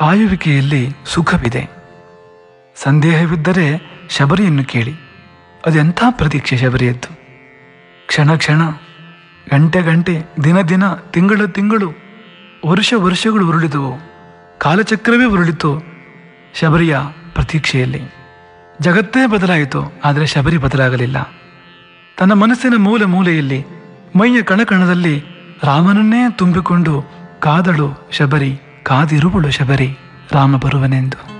ಕಾಯುವಿಕೆಯಲ್ಲಿ ಸುಖವಿದೆ ಸಂದೇಹವಿದ್ದರೆ ಶಬರಿಯನ್ನು ಕೇಳಿ ಅದೆಂಥ ಪ್ರತೀಕ್ಷೆ ಶಬರಿಯದ್ದು ಕ್ಷಣ ಕ್ಷಣ ಗಂಟೆ ಗಂಟೆ ದಿನ ದಿನ ತಿಂಗಳ ತಿಂಗಳು ವರ್ಷ ವರ್ಷಗಳು ಉರುಳಿದವು ಕಾಲಚಕ್ರವೇ ಉರುಳಿತು ಶಬರಿಯ ಪ್ರತೀಕ್ಷೆಯಲ್ಲಿ ಜಗತ್ತೇ ಬದಲಾಯಿತು ಆದರೆ ಶಬರಿ ಬದಲಾಗಲಿಲ್ಲ ತನ್ನ ಮನಸ್ಸಿನ ಮೂಲೆ ಮೂಲೆಯಲ್ಲಿ ಮೈಯ ಕಣಕಣದಲ್ಲಿ ರಾಮನನ್ನೇ ತುಂಬಿಕೊಂಡು ಕಾದಳು ಶಬರಿ ಕಾದಿರುವಳು ಶಬರಿ ರಾಮ ಬರುವನೆಂದು